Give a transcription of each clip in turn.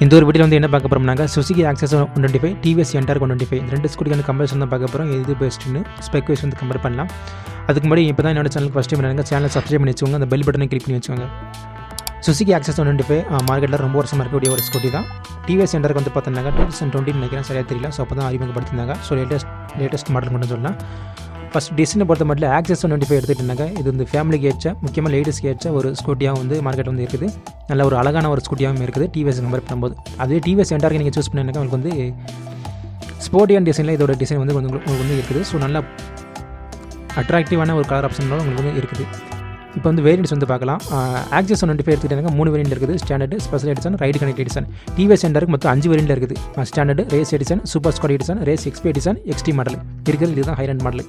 இந்த ஒரு வீடியோ வந்து என்ன பார்க்க போகிறோம்னாங்க Suzuki Access one twenty five TVS Ntorq one twenty five இந்த ரெண்டு ஸ்கூட்டிக்கான கம்பேரிசன் தான் பார்க்க போகிறோம் எது பெஸ்ட்டுன்னு ஸ்பெக் வைஸ் வந்து கம்பேர் பண்ணலாம் அதுக்கு முன்னாடி இப்போ தான் என்னோட சேனலுக்கு ஃபஸ்ட் டைம் பண்ணுங்க சேனலை சப்ஸ்கிரைப் பண்ணி வச்சுக்கோங்க அந்த பெல் பட்டனை கிளிக் பண்ணி வச்சுக்கோங்க Suzuki Access one twenty five மார்க்கெட்டில் ரொம்ப வருஷமாக இருக்கக்கூடிய ஒரு ஸ்கூட்டி தான் டிவிஎஸ் சென்டருக்கு வந்து பார்த்தோம்னாங்க டூ தௌசண்ட் டுவெண்ட்டி நினைக்கிறேன் சரியாக தெரியல ஸோ அப்போ தான் அறிமுகப்படுத்திருந்தாங்க ஸோ லேட்டஸ்ட் லேட்டஸ்ட் மாடல் மட்டும் சொல்லலாம் ஃபஸ்ட் டிசைனை பொறுத்த மட்டும் ஆக்சஸ் ஒன் டுவெண்ட்டி ஃபைவ் எடுத்துக்கிட்டாங்க இது வந்து ஃபேமிலிக்கு ஏற்ற முக்கியமாக லேடிஸ்க்கு ஏற்ற ஒரு ஸ்கூட்டியாக வந்து மார்க்கெட் வந்து இருக்குது நல்ல ஒரு அழகான ஒரு ஸ்கூட்டியாகவும் இருக்குது டிவிஎஸ் கம்பேர் பண்ணும்போது அதே டிவிஎஸ் என்டாருக்கு நீங்கள் சூஸ் பண்ணினாக்கா உங்களுக்கு வந்து ஸ்போர்ட்டியன் டிசைனில் இதோட டிசைன் வந்து உங்களுக்கு உங்களுக்கு வந்து இருக்குது ஸோ நல்லா அட்ராக்டிவான ஒரு கலர் ஆப்ஷனோட உங்களுக்கு வந்து இருக்குது இப்போ வந்து வேரியன்ட்ஸ் வந்து பார்க்கலாம் ஆக்சஸ் ஒன் டுவெண்ட்டி ஃபைவ் எடுத்துக்கிட்டாங்க மூணு வேரியன்ட் இருக்குது standard special edition ride connect edition TVS சென்டருக்கு மொத்தம் அஞ்சு வேரியன்ட் இருக்குது standard race edition super squad edition race XP edition XT model இருக்கிறது இதுதான் ஹைரண்ட் மாடல்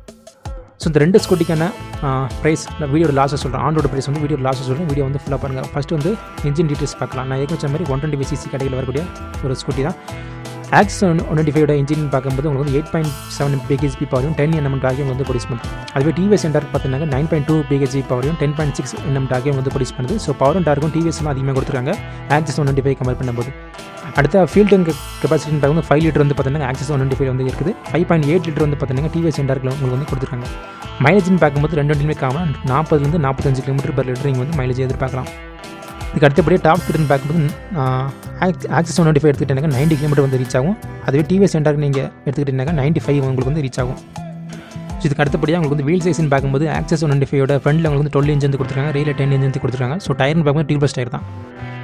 ஸோ இந்த ரெண்டு ஸ்கூட்டிக்கான ப்ரைஸ் வீடியோட லாஸை சொல்கிறேன் ஆண்டோட ப்ரைஸ் வந்து வீடியோ லாஸை சொல்கிறேன் வீடியோ வந்து ஃபுல்லாக பாருங்கள் ஃபஸ்ட்டு வந்து இன்ஜின் டீட்டெயில்ஸ் பார்க்கலாம் நான் ஏற்கனவே சொன்ன மாதிரி ஒன் டுவெண்ட்டி சிசி கடையில் வரக்கூடிய ஒரு ஸ்கூட்டி தான் ஆக்ஸ் ஒன் டுவெண்ட்டி ஃபைவோட இன்ஜின் பார்க்கும்போது உங்களுக்கு வந்து எயிட் பாயிண்ட் செவன் பிஹெச்பி பவரையும் டென் என்எம் டாக்கியம் வந்து ப்ரொடியூஸ் பண்ணுது அதுவே டிவிஎஸ் சென்டர் பார்த்தீங்கன்னா நைன் பாயிண்ட் டூ பிஹெச்பி பவரையும் டென் பாயிண்ட் சிக்ஸ் என்எம் டாக்கியம் வந்து ப்ரொடியூஸ் பண்ணுது ஸோ பவரும் டார்க்கும் டிவிஎஸ்லாம் அதிகமாக கொடுத்துருக்காங்க Access one twenty five compare பண்ணும்போது அடுத்த ஃபியூல் டேங்க் கெப்பாசிட்டின்னு பார்க்கும்போது ஃபைவ் லிட்டர் வந்து பார்த்தீங்கன்னா ஆக்சஸ் ஒன் டுவெண்ட்டி ஃபைவ் வந்து இருக்குது ஃபைவ் பாயிண்ட் எயிட் லிட்டர் வந்து பார்த்தீங்கன்னா டிவிஎஸ் சென்டரில் உங்களுக்கு வந்து கொடுத்துருக்காங்க மைலேஜ்னு பார்க்கும்போது ரெண்டு வண்டியுமே காமன் நாற்பதுலேருந்து நாற்பத்தஞ்சு கிலோமீட்டர் பர் லிட்டர் நீங்கள் வந்து மைலேஜ் எதிர்பார்க்கலாம் இதுக்கு அடுத்தபடியே டாப் ஸ்பீடுன்னு பார்க்கும்போது ஆக்சஸ் ஒன் டுவெண்ட்டி ஃபைவ் எடுத்துக்கிட்டாங்க நைன்ட்டி கிலோமீட்டர் வந்து ரீச் ஆகும் அதுவே டிவிஎஸ் சென்டருக்கு நீங்கள் எடுத்துக்கிட்டீங்கன்னா நைன்ட்டி ஃபைவ் உங்களுக்கு வந்து ரீச் ஆகும் ஸோ இதுக்கு அடுத்தபடியாக உங்களுக்கு வந்து வீல் சைஸ்னு பார்க்கும்போது ஆக்சஸ் ஒன் டுவெண்ட்டி ஃபைவோட ஃப்ரண்டில் உங்களுக்கு வந்து டுவெல் இன்ச் வந்து கொடுத்துருக்காங்க ரேலில் டென் இன்ச் வந்து கொடுத்துருக்காங்க ஸோ டயர்னு பார்க்கும்போது டியூப்லெஸ் டயர் தான்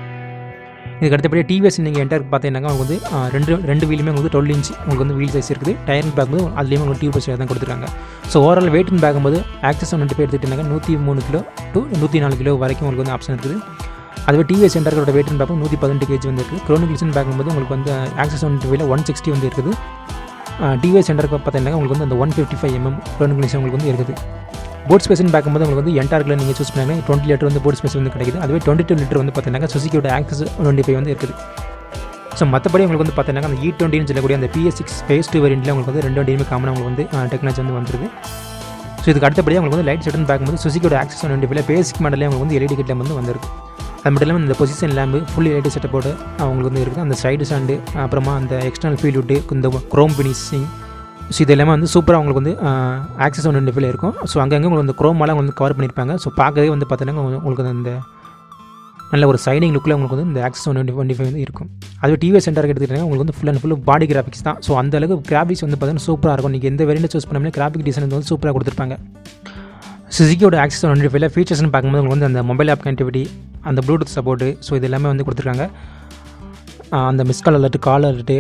இதுக்கு அடுத்தபடியாக டிவிஎஸ் நீங்கள் என்டர் பார்த்தீங்கன்னா உங்களுக்கு வந்து ரெண்டு ரெண்டு வீலுமே உங்களுக்கு டுவெல் இன்ச் உங்களுக்கு வந்து வீல் சைஸ் இருக்குது டயர்னு பார்க்கும்போது அதுலேயும் உங்களுக்கு டியூப்லெஸ் டயர் தான் கொடுத்துருக்காங்க ஸோ ஓவரால் வெயிட்னு பார்க்கும்போது ஆக்சஸ் ஒன் டுவெண்ட்டி ஃபைவ் எடுத்துக்கிட்டாங்க நூற்றி மூணு கிலோ டு நூற்றி நாலு கிலோ வரைக்கும் உங்களுக்கு வந்து ஆப்ஷன் இருக்குது அதுவே டிவிஎஸ் சென்டரோட வெயிட்னு பார்க்கும் நூற்றி பதினெட்டு கேஜி வந்து இருக்குது க்ரோனிக்ஸ்னு பார்க்கும்போது உங்களுக்கு வந்து Access one twenty one sixty வந்து இருக்குது டிவிஎஸ் சென்டருக்கு பார்த்தீங்கன்னா உங்களுக்கு வந்து அந்த ஒன் ஃபிஃப்டி ஃபைவ் எம்எம் க்ரோனிக்ஸ் உங்களுக்கு வந்து இருக்குது போட் ஸ்பேஸ்னு பார்க்கும்போது உங்களுக்கு வந்து என்டார்க்கில் நீங்கள் சூஸ் பண்ணீங்கன்னா டுவெண்ட்டி லிட்டர் வந்து போட் ஸ்பேஸ் வந்து கிடைக்குது அதுவே டுவெண்ட்டி டூ லிட்டர் வந்து பார்த்தீங்கன்னா சுசிக்கியோட ஆக்சஸ் டுவெண்ட்டி ஃபைவ் வந்து இருக்குது ஸோ மற்றபடி உங்களுக்கு வந்து பார்த்தீங்கன்னா அந்த இ டுவெண்ட்டின்னு சொல்லக்கூடிய அந்த பிஎஸ் சிக்ஸ் ஃபேஸ் டூ வேரியண்ட்டில் உங்களுக்கு வந்து ரெண்டு வண்டியுமே காமனாக உங்களுக்கு வந்து டெக்னாலஜி வந்து வந்துருது ஸோ இதுக்கு அடுத்தபடியாக உங்களுக்கு வந்து லைட் செட்டுன்னு பார்க்கும்போது சுசிக்கியோட ஆக்சஸ் டுவெண்ட்டி ஃபைவ்ல பேசிக் மாடலே உங்களுக்கு வந்து எல்இடி கிட்ட வந்து வந்திருக்கு அது மட்டும் இல்லாமல் இந்த பொசிஷன் லேம்பு ஃபுல் எல்இடி செட்டப்போடு அவங்களுக்கு வந்து இருக்குது அந்த சைடு ஸ்டாண்டு அப்புறமா அந்த எக்ஸ்டர்னல் ஃபீல் விட்டு இந்த க்ரோம் ஃபினிஷிங் ஸோ இது எல்லாமே வந்து சூப்பராக உங்களுக்கு வந்து ஆக்சஸ் ஒன் டுவெண்ட்டி ஃபைவ்ல இருக்கும் ஸோ அங்கங்கே உங்களுக்கு வந்து க்ரோமாலாம் வந்து கவர் பண்ணியிருப்பாங்க ஸோ பார்க்கவே வந்து பார்த்தீங்கன்னா உங்களுக்கு அந்த நல்ல ஒரு சைனிங் லுக்கில் உங்களுக்கு வந்து இந்த ஆக்சஸ் ஒன் டுவெண்ட்டி ஃபைவ் வந்து இருக்கும் அதுவே டிவிஎஸ் சென்டருக்கு எடுத்துக்கிட்டாங்க உங்களுக்கு வந்து full and full body graphics தான் ஸோ அந்த அளவுக்கு கிராஃபிக்ஸ் வந்து பார்த்தீங்கன்னா சூப்பராக இருக்கும் நீங்கள் எந்த வேரியண்ட் சூஸ் பண்ணாமல் கிராஃபிக் டிசைன் வந்து சூப்பராக கொடுத்துருப்பாங்க சுசுக்கியோட ஆக்சஸ் ஒன் டுவெண்ட்டி ஃபைவ்ல ஃபீச்சர்ஸ்னு பார்க்கும்போது உங்களுக்கு வந்து அந்த மொபைல் ஆப் கனெக்டிவிட்டி அந்த ப்ளூடூத் சப்போர்ட்டு ஸோ இது எல்லாமே வந்து கொடுத்துருக்காங்க அந்த miss call alert call alert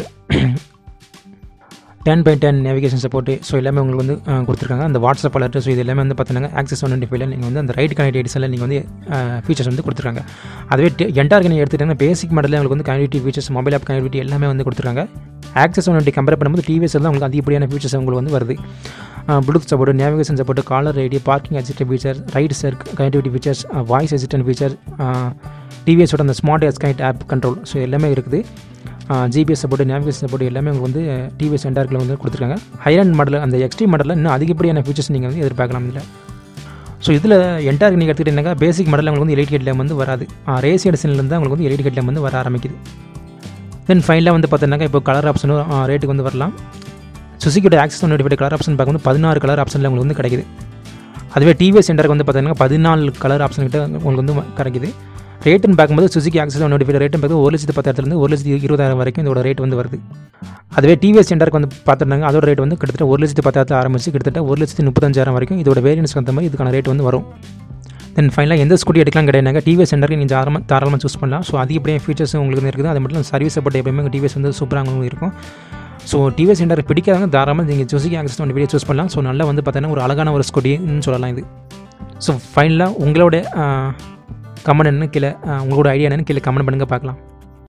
turn by turn navigation support so எல்லாமே உங்களுக்கு வந்து கொடுத்துருக்காங்க அந்த வாட்ஸ்அப் அலர்ட் ஸோ இது எல்லாமே வந்து பார்த்தீங்கன்னா ஆக்சஸ் ஒன் டுவெண்ட்டி ஃபைவ்ல நீங்கள் வந்து அந்த ரைட் கனெக்ட் எடிஷனில் நீங்கள் வந்து ஃபீச்சர்ஸ் வந்து கொடுத்துருக்காங்க அதுவே என்டார்க்கு நீங்கள் எடுத்துகிட்டிங்கன்னா பேசிக் மாடலில் உங்களுக்கு வந்து connectivity features mobile app connectivity எல்லாமே வந்து கொடுத்துருக்காங்க ஆக்சஸ் ஒன் டுவெண்ட்டி கம்பேர் பண்ணும்போது டிவிஎஸ் தான் உங்களுக்கு அதிகப்படியான ஃபீச்சர்ஸ் உங்களுக்கு வந்து வருது Bluetooth support navigation support caller ID parking assist feature ride sir connectivity features voice assistant feature டிவிஎஸோட அந்த smart S connect app control so எல்லாமே இருக்குது ஜிபிஎஸ் சப்போர்ட் நேவிகேஷன் சப்போர்ட் எல்லாமே உங்களுக்கு வந்து டிவிஎஸ் என்டார்க்கில் வந்து கொடுத்துருக்காங்க ஹைரண்ட் மாடல் அந்த எக்ஸ்ட்ரீ மாடலில் இன்னும் அதிகப்படியான ஃபீச்சர்ஸ் நீங்கள் வந்து எதிர்பார்க்கலாம் இதில் ஸோ இதில் என்டார்க் நீங்கள் எடுத்துக்கிட்டீங்கன்னா பேசிக் மாடலில் உங்களுக்கு வந்து எலிட் ஹெட்லேம் வந்து வராது ரேஸ் எடிஷன்லேருந்து உங்களுக்கு வந்து எலிட் ஹெட்லேம் வந்து வர ஆரம்பிக்குது தென் ஃபைனலாக வந்து பார்த்தீங்கன்னா இப்போ கலர் ஆப்ஷனும் ரேட்டுக்கு வந்து வரலாம் சுசுக்கியோட Access one twenty colour option பார்க்கும்போது பதினாறு கலர் ஆப்ஷனில் உங்களுக்கு வந்து கிடைக்குது அதுவே டிவிஎஸ் சென்டருக்கு வந்து பார்த்தீங்கன்னா பதினாலு கலர் ஆப்ஷன் கிட்ட உங்களுக்கு வந்து கிடைக்குது ரேட்டுன்னு பார்க்கும்போது சுசுக்கி ஆக்சஸ் ஒன் டுவெண்ட்டி ரேட்டுன்னு பார்த்து ஒரு லட்சத்து பத்தாயிரத்துலேருந்து ஒரு லட்சத்து இருபதாயிரம் வரைக்கும் இதோட ரேட் வந்து வருது அதுவே டிவிஎஸ் சென்டருக்கு வந்து பார்த்துட்டாங்க அதோட ரேட் வந்து கிட்டத்தட்ட ஒரு லட்சத்து பத்தாயிரத்து ஆரம்பிச்சு கிட்டத்தட்ட ஒரு லட்சத்து முப்பத்தஞ்சாயிரம் வரைக்கும் இதோட வேரியன்ஸ் வந்த மாதிரி இதுக்கான ரேட் வந்து வரும் தென் ஃபைனலாக எந்த ஸ்கூட்டி எடுக்கலாம் கிடையாது டிவிஎஸ் சென்டருக்கு நீங்கள் தாராளமாக தாராளமாக சூஸ் பண்ணலாம் ஸோ அதிகப்படியாக ஃபீச்சர்ஸ் உங்களுக்கு வந்து இருக்குது அது மட்டும் சர்வீஸ் சப்போர்ட் எப்பயுமே டிவிஎஸ் வந்து சூப்பராக உங்களுக்கு இருக்கும் ஸோ டிவிஎஸ் சென்டர் பிடிக்காதவங்க தாராளமாக நீங்கள் Suzuki Access one video choose பண்ணலாம் ஸோ நல்லா வந்து பார்த்தீங்கன்னா ஒரு அழகான ஒரு ஸ்கூட்டின்னு சொல்லலாம் இது ஸோ ஃபைனலாக உங்களோட கமெண்ட் என்னன்னு கீழே உங்களோட ஐடியா என்னன்னு கீழே கமெண்ட் பண்ணுங்கள் பார்க்கலாம்